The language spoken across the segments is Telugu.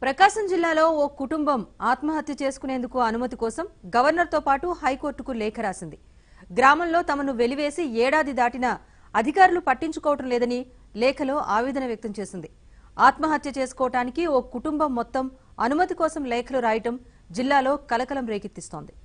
ప్రకాశం జిల్లాలో ఓ కుటుంబం ఆత్మహత్య చేసుకునేందుకు అనుమతి కోసం గవర్నర్తో పాటు హైకోర్టుకు లేఖ రాసింది గ్రామంలో తమను వెలివేసి ఏడాది దాటినా అధికారులు పట్టించుకోవటం లేదని లేఖలో ఆవేదన వ్యక్తం చేసింది ఆత్మహత్య చేసుకోవటానికి ఓ కుటుంబం మొత్తం అనుమతి కోసం లేఖలు రాయటం జిల్లాలో కలకలం రేకెత్తిస్తోంది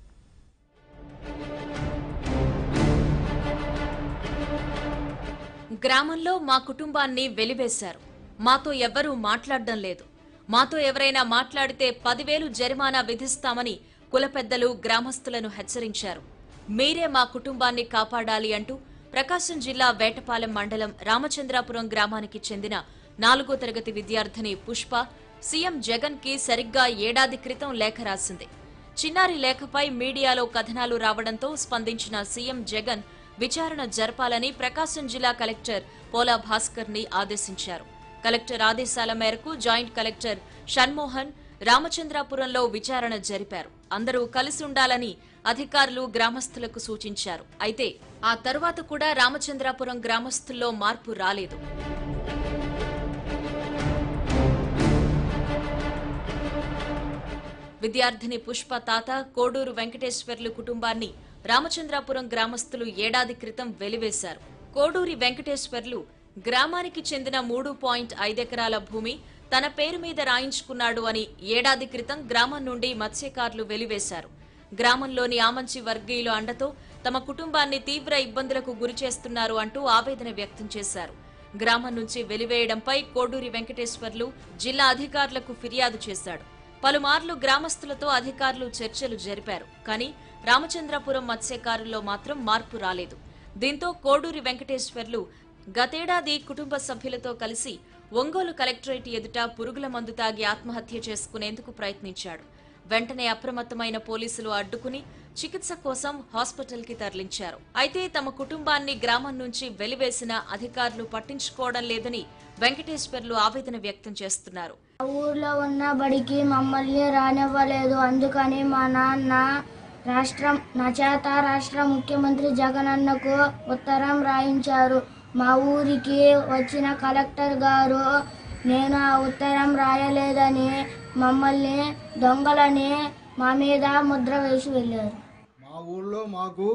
గ్రామంలో మా కుటుంబాన్ని వెలివేశారు మాతో ఎవ్వరూ మాట్లాడడం లేదు మాతో ఎవరైనా మాట్లాడితే పదివేలు జరిమానా విధిస్తామని కుల పెద్దలు గ్రామస్తులను హెచ్చరించారు మీరే మా కుటుంబాన్ని కాపాడాలి అంటూ ప్రకాశం జిల్లా వేటపాలెం మండలం రామచంద్రాపురం గ్రామానికి చెందిన నాలుగో తరగతి విద్యార్థిని పుష్ప సీఎం జగన్ కి సరిగ్గా ఏడాది క్రితం లేఖ రాసింది చిన్నారి లేఖపై మీడియాలో కథనాలు రావడంతో స్పందించిన సీఎం జగన్ విచారణ జరపాలని ప్రకాశం జిల్లా కలెక్టర్ పోలా భాస్కర్ ని ఆదేశించారు కలెక్టర్ ఆదేశాల మేరకు జాయింట్ కలెక్టర్ షణ్మోహన్ రామచంద్రాపురంలో విచారణ జరిపారు అందరూ కలిసి ఉండాలని అధికారులు గ్రామస్తులకు సూచించారు అయితే ఆ తరువాత కూడా రామచంద్రాపురం గ్రామస్తుల్లో మార్పు రాలేదు విద్యార్థిని పుష్ప తాత కోడూరు వెంకటేశ్వర్లు కుటుంబాన్ని రామచంద్రాపురం గ్రామస్తులు ఏడాది క్రితం వెలివేశారు కోడూరి వెంకటేశ్వర్లు గ్రామానికి చెందిన మూడు పాయింట్ ఐదెకరాల భూమి తన పేరు మీద రాయించుకున్నాడు అని ఏడాది క్రితం గ్రామం నుండి మత్స్యకారులు వెలివేశారు గ్రామంలోని ఆమంచి వర్గీయుల అండతో తమ కుటుంబాన్ని తీవ్ర ఇబ్బందులకు గురి చేస్తున్నారు అంటూ ఆవేదన వ్యక్తం చేశారు గ్రామం నుంచి వెలివేయడంపై కోడూరి వెంకటేశ్వర్లు జిల్లా అధికారులకు ఫిర్యాదు చేశాడు పలుమార్లు గ్రామస్తులతో అధికారులు చర్చలు జరిపారు కానీ రామచంద్రపురం మత్స్యకారుల్లో మాత్రం మార్పు రాలేదు దీంతో కోడూరి వెంకటేశ్వర్లు గతేడాది కుటుంబ సభ్యులతో కలిసి ఒంగోలు కలెక్టరేట్ ఎదుట పురుగుల మందు తాగి ఆత్మహత్య చేసుకునేందుకు ప్రయత్నించాడు వెంటనే అప్రమత్తమైన పోలీసులు అడ్డుకుని చికిత్స కోసం హాస్పిటల్కి తరలించారు అయితే తమ కుటుంబాన్ని గ్రామం నుంచి వెలివేసిన అధికారులు పట్టించుకోవడం లేదని వెంకటేశ్వర్లు ఆవేదన వ్యక్తం చేస్తున్నారు ఆ ఊర్లో ఉన్న బడికి మమ్మల్ని రానివ్వలేదు అందుకని మా నాన్న రాష్ట్రం నా చేత రాష్ట్ర ముఖ్యమంత్రి జగనన్నకు ఉత్తరం రాయించారు మా ఊరికి వచ్చిన కలెక్టర్ గారు నేను ఆ ఉత్తరం రాయలేదని మమ్మల్ని దొంగలని మా మీద ముద్ర వేసి వెళ్ళారు మా ఊళ్ళో మాకు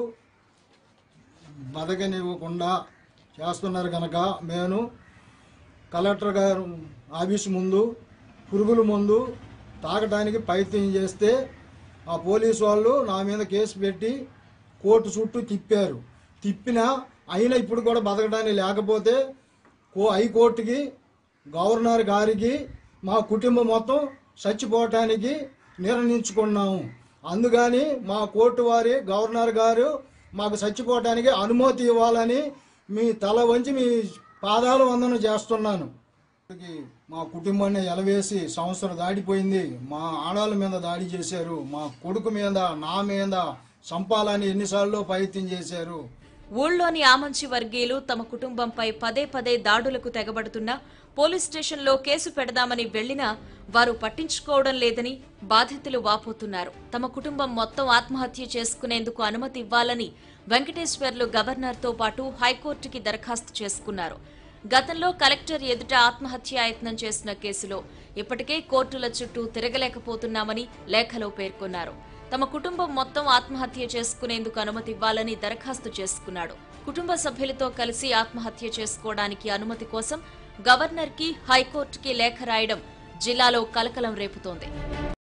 బతకనివ్వకుండా చేస్తున్నారు కనుక మేము కలెక్టర్ గారు ఆఫీస్ ముందు పురుగుల ముందు తాగడానికి ప్రయత్నం చేస్తే ఆ పోలీసు వాళ్ళు నా మీద కేసు పెట్టి కోర్టు చుట్టూ తిప్పారు తిప్పినా అయినా ఇప్పుడు కూడా బతకడానికి లేకపోతే కో హైకోర్టుకి గవర్నర్ గారికి మా కుటుంబం మొత్తం చచ్చిపోవటానికి నిర్ణయించుకున్నాము అందుకని మా కోర్టు వారి గవర్నర్ గారు మాకు చచ్చిపోవటానికి అనుమతి ఇవ్వాలని మీ తల వంచి మీ పాదాల వందన చేస్తున్నాను మా కుటుంబాన్ని ఎలవేసి సంవత్సరం దాటిపోయింది మా ఆడవాళ్ళ మీద దాడి చేశారు మా కొడుకు మీద నా మీద చంపాలని ఎన్నిసార్లు ప్రయత్నం చేశారు ఊళ్ళోని ఆమంచి వర్గీయులు తమ కుటుంబంపై పదే పదే దాడులకు తెగబడుతున్నా పోలీస్ స్టేషన్లో కేసు పెడదామని వెళ్లినా వారు పట్టించుకోవడం లేదని బాధితులు వాపోతున్నారు తమ కుటుంబం మొత్తం ఆత్మహత్య చేసుకునేందుకు అనుమతి ఇవ్వాలని వెంకటేశ్వర్లు గవర్నర్తో పాటు హైకోర్టుకి దరఖాస్తు చేసుకున్నారు గతంలో కలెక్టర్ ఎదుట ఆత్మహత్యాయత్నం చేసిన కేసులో ఇప్పటికే కోర్టుల చుట్టూ తిరగలేకపోతున్నామని లేఖలో పేర్కొన్నారు తమ కుటుంబం మొత్తం ఆత్మహత్య చేసుకునేందుకు అనుమతి ఇవ్వాలని దరఖాస్తు చేసుకున్నాడు కుటుంబ సభ్యులతో కలిసి ఆత్మహత్య చేసుకోవడానికి అనుమతి కోసం గవర్నర్కి హైకోర్టుకి లేఖ రాయడం జిల్లాలో కలకలం రేపుతోంది